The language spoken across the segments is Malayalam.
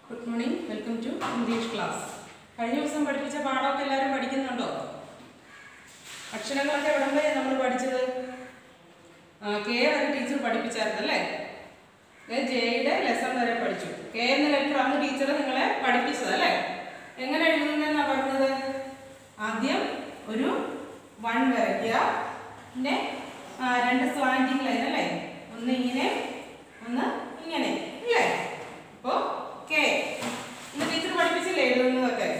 good morning welcome to English class കഴിഞ്ഞ ദിവസം പഠിപ്പിച്ച പാഠമൊക്കെ എല്ലാവരും പഠിക്കുന്നുണ്ടോ അക്ഷരങ്ങളൊക്കെ എവിടം വരെ നമ്മൾ പഠിച്ചത് ആ, കെ വരെ ടീച്ചർ പഠിപ്പിച്ചായിരുന്നു അല്ലേ ഏ, ജെയുടെ ലെസൺ വരെ പഠിച്ചു കെ എന്ന ലെറ്റർ ആണ് ടീച്ചർ നിങ്ങളെ പഠിപ്പിച്ചത് അല്ലേ എങ്ങനെ എഴുതുന്നതെന്നാ പറഞ്ഞത് ആദ്യം ഒരു വൺ വരയ്ക്കുക പിന്നെ ആ, രണ്ട് സ്ലാൻഡിങ് ലൈൻ അല്ലേ ഒന്ന് ഇങ്ങനെ ഒന്ന് ഇങ്ങനെ അല്ലേ അപ്പോ കെ ഇന്ന് ടീച്ചർ പഠിപ്പിച്ചില്ലേ എഴുതുന്നതൊക്കെ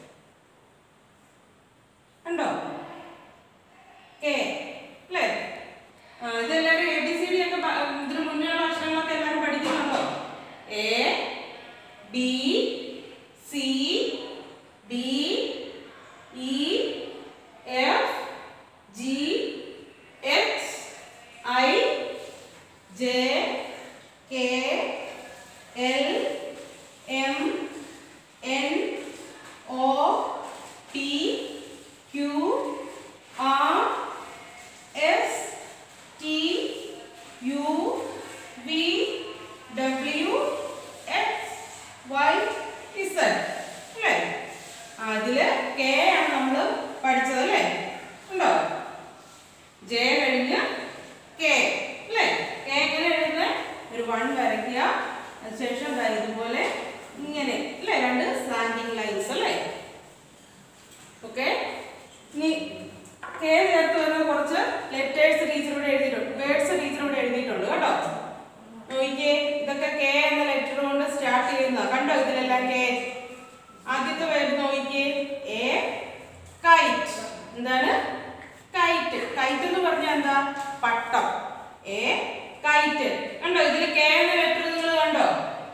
ഉണ്ടോ കെ അല്ലേ ആ, ഇതെല്ലാവരും എ ബി സി ഡി ഒക്കെ പ- ഇതിന് മുന്നേയുള്ള അക്ഷരങ്ങളൊക്കെ എല്ലാവരും പഠിക്കുന്നുണ്ടോ A B C D E F G H I J K L M N O P Q R S T U V W X Y Z അല്ലേ അതില് കെ ആണ് നമ്മൾ പഠിച്ചത് അല്ലേ ഉണ്ടോ ജെ കഴിഞ്ഞ് കെ അല്ലേ കെ എങ്ങനെ എഴുതുന്നത് ഒരു വൺ വരയ്ക്കുക അതിനുശേഷം ദാ ഇതുപോലെ ഇങ്ങനെ അല്ലേ രണ്ട് സ്ലാൻഡിങ് ലൈൻസ് അല്ലേ ഓക്കെ ഇനി കെ ചേർത്ത് വരുന്ന കുറച്ച് ലെറ്റേഴ്സ് ടീച്ചറോട് എഴുതിയിട്ടുണ്ട് വേർഡ്സ് ടീച്ചറോട് എഴുതിയിട്ടുണ്ട് കേട്ടോ നോക്കിക്കേ ഇതൊക്കെ കെ എന്ന ലെറ്റർ കൊണ്ട് സ്റ്റാർട്ട് ചെയ്യുന്ന കണ്ടോ ഇതിലെല്ലാം കെ ആദ്യത്തെ വേർഡ് നോക്കിക്കേ എ കൈറ്റ് എന്താണ് കൈറ്റ് കൈറ്റ് എന്ന് പറഞ്ഞാൽ എന്താ പട്ടം എ കൈറ്റ് കണ്ടോ ഇതിൽ കെ എന്ന ലെറ്റർ നിങ്ങൾ കണ്ടോ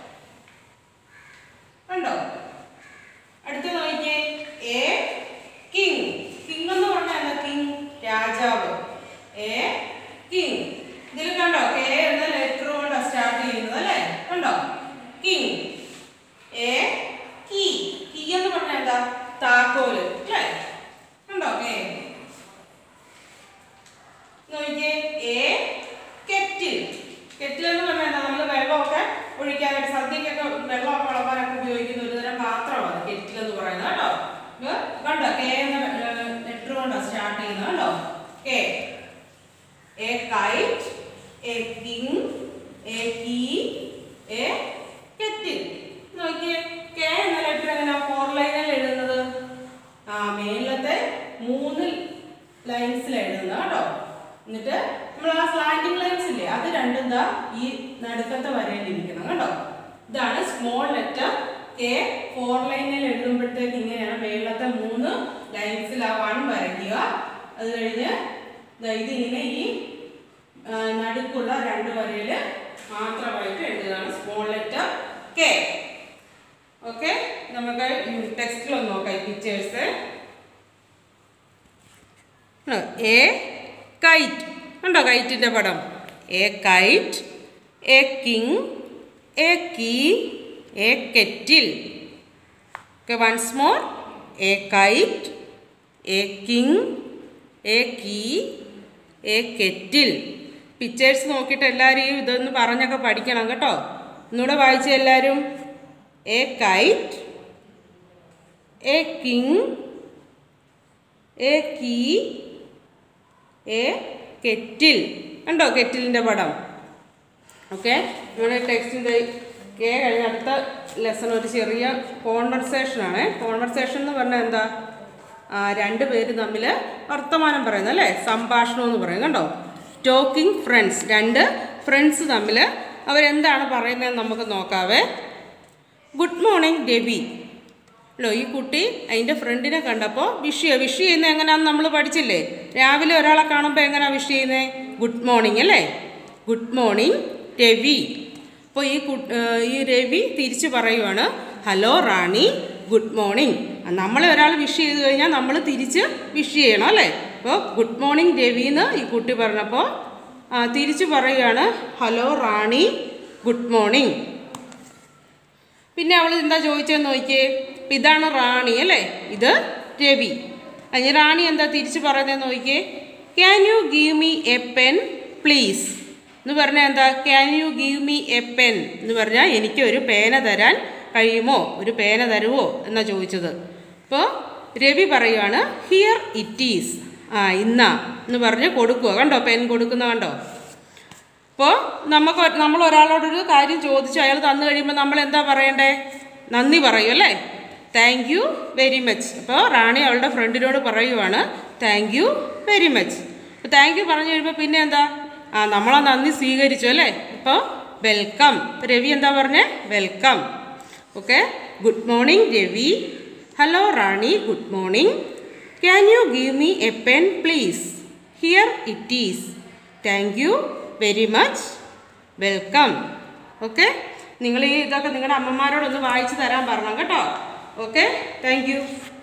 കണ്ടോ അടുത്ത നോക്കിക്കേ എ കിങ് കിങ് എന്ന് പറഞ്ഞാൽ എന്താ കിങ് രാജാവ് എ കിങ് ഇതിൽ കണ്ടോ കെ എന്ന ലെറ്റർ കൊണ്ടാണ് സ്റ്റാർട്ട് ചെയ്യുന്നത് അല്ലേ കണ്ടോ കിങ് എ കീ കീ എന്ന് പറഞ്ഞാൽ എന്താ താക്കോല് അല്ലേ കണ്ടോ കെ നോക്കിയേ എ കെറ്റിൽ കെറ്റിൽ എന്ന് പറഞ്ഞാൽ എന്താ നമ്മൾ വെള്ളമൊക്കെ ഒഴിക്കാനായിട്ട് സദ്യക്കൊക്കെ വെള്ളമൊക്കെ വിളമ്പാനൊക്കെ ഉപയോഗിക്കുന്ന ഒരു തരം പാത്രമാണ് കെറ്റിൽ എന്ന് പറയുന്നത് കേട്ടോ ഇത് കണ്ടോ കെ എന്ന ലെറ്റർ കൊണ്ടാണ് സ്റ്റാർട്ട് ചെയ്യുന്നത് കണ്ടോ K a kite a king a key a kettle നോക്കിയേ കെ എന്ന ലെറ്റർ എങ്ങനെയാ ഫോർ ലൈനിൽ എഴുതുന്നത് ആ മേലത്തെ മൂന്ന് ലൈൻസിൽ എഴുതുന്നത് കേട്ടോ എന്നിട്ട് നമ്മൾ ആ സ്ലാൻഡിങ് ലൈൻസ് ഇല്ലേ അത് രണ്ടും ദാ ഈ നടുക്കത്തെ വരയിലിരിക്കണം കേട്ടോ ഇതാണ് സ്മോൾ ലെറ്റർ കെ ഫോർ ലൈനിൽ എഴുതുമ്പോഴത്തേക്ക് ഇങ്ങനെയാണ് മേളത്തെ മൂന്ന് ലൈൻസിൽ ആ വൺ വരയ്ക്കുക അത് കഴിഞ്ഞ് ദാ ഇതിങ്ങനെ ഈ ആ, നടുക്കുള്ള രണ്ട് വരയിൽ മാത്രമായിട്ട് എഴുതുന്നതാണ് സ്മോൾ ലെറ്റർ കെ ഓക്കെ നമുക്ക് ടെക്സ്റ്റിൽ ഒന്ന് നോക്കാം ഈ പിക്ചേഴ്സ് എ കൈറ്റ് കണ്ടോ കൈറ്റിൻ്റെ പടം a kite a king a key a kettle okay once more a kite a king a key a kettle pictures നോക്കിയിട്ട് എല്ലാവരും ഇതൊന്ന് പറഞ്ഞൊക്കെ പഠിക്കണം കേട്ടോ ഒന്നുകൂടെ വായിച്ച എല്ലാവരും a kite a king a key a kettle കണ്ടോ കെറ്റിലിൻ്റെ പടം ഓക്കെ നമ്മുടെ ടെക്സ്റ്റിൻ്റെ കെ കഴിഞ്ഞ അടുത്ത ലെസൺ ഒരു ചെറിയ കോൺവെർസേഷനാണ് കോൺവെർസേഷൻ എന്ന് പറഞ്ഞാൽ എന്താ ആ, രണ്ട് പേര് തമ്മിൽ വർത്തമാനം പറയുന്നത് അല്ലേ സംഭാഷണം എന്ന് പറയും കണ്ടോ ടോക്കിംഗ് ഫ്രണ്ട്സ് രണ്ട് ഫ്രണ്ട്സ് തമ്മിൽ അവരെന്താണ് പറയുന്നതെന്ന് നമുക്ക് നോക്കാവേ ഗുഡ് മോർണിംഗ് ഡെബി അല്ലോ ഈ കുട്ടി അതിൻ്റെ ഫ്രണ്ടിനെ കണ്ടപ്പോൾ വിഷ് ചെയ്യുക വിഷ് ചെയ്യുന്നത് എങ്ങനെയാണെന്ന് നമ്മൾ പഠിച്ചില്ലേ രാവിലെ ഒരാളെ കാണുമ്പോൾ എങ്ങനെയാണ് വിഷ് ചെയ്യുന്നത് ഗുഡ് മോർണിംഗ് അല്ലേ ഗുഡ് മോർണിംഗ് രവി അപ്പോൾ ഈ കു ഏർ ഈ രവി തിരിച്ച് പറയുവാണ് ഹലോ റാണി ഗുഡ് മോർണിംഗ് നമ്മളെ ഒരാൾ വിഷ് ചെയ്ത് കഴിഞ്ഞാൽ നമ്മൾ തിരിച്ച് വിഷ് ചെയ്യണം അല്ലേ അപ്പോൾ ഗുഡ് മോർണിംഗ് രവി എന്ന് ഈ കുട്ടി പറഞ്ഞപ്പോൾ ആ, തിരിച്ച് പറയുകയാണ് ഹലോ റാണി ഗുഡ് മോർണിംഗ് പിന്നെ അവൾ എന്താ ചോദിച്ചതെന്ന് നോക്കിയേ ഇപ്പം ഇതാണ് റാണി അല്ലേ ഇത് രവി അതിന് റാണി എന്താ തിരിച്ച് പറയുന്നതെന്ന് നോക്കിയേ can you give me a pen please എന്ന് പറഞ്ഞാൽ എന്താ can you give me a pen എന്ന് പറഞ്ഞാൽ എനിക്ക് ഒരു പേന തരാൻ കഴിയുമോ ഒരു പേന തരുമോ എന്നാ ചോദിച്ചത് അപ്പോൾ രവി പറയുവാണ് ഹിയർ ഇറ്റ് ഈസ് ആ ഇന്ന എന്ന് പറഞ്ഞ് കൊടുക്കുക കണ്ടോ പെൻ കൊടുക്കുന്ന കണ്ടോ അപ്പോൾ നമുക്ക് ഒ- നമ്മൾ ഒരാളോടൊരു കാര്യം ചോദിച്ചു അയാൾ തന്നു കഴിയുമ്പോൾ നമ്മൾ എന്താ പറയണ്ടേ നന്ദി പറയും അല്ലേ താങ്ക് യു വെരി മച്ച് അപ്പോൾ റാണി അവളുടെ ഫ്രണ്ടിനോട് പറയുവാണ് താങ്ക് യു വെരി മച്ച് അപ്പോൾ താങ്ക് യു പറഞ്ഞു കഴിയുമ്പോൾ പിന്നെ എന്താ ആ നമ്മളാ നന്ദി സ്വീകരിച്ചു അല്ലേ അപ്പോൾ വെൽക്കം രവി എന്താ പറഞ്ഞേ welcome okay good morning Ravi hello Rani good morning can you give me a pen please here it is thank you very much welcome okay നിങ്ങൾ ഈ ഇതൊക്കെ നിങ്ങളുടെ അമ്മമാരോടൊന്ന് വായിച്ചു തരാൻ പറയണം കേട്ടോ ഓക്കെ താങ്ക് യു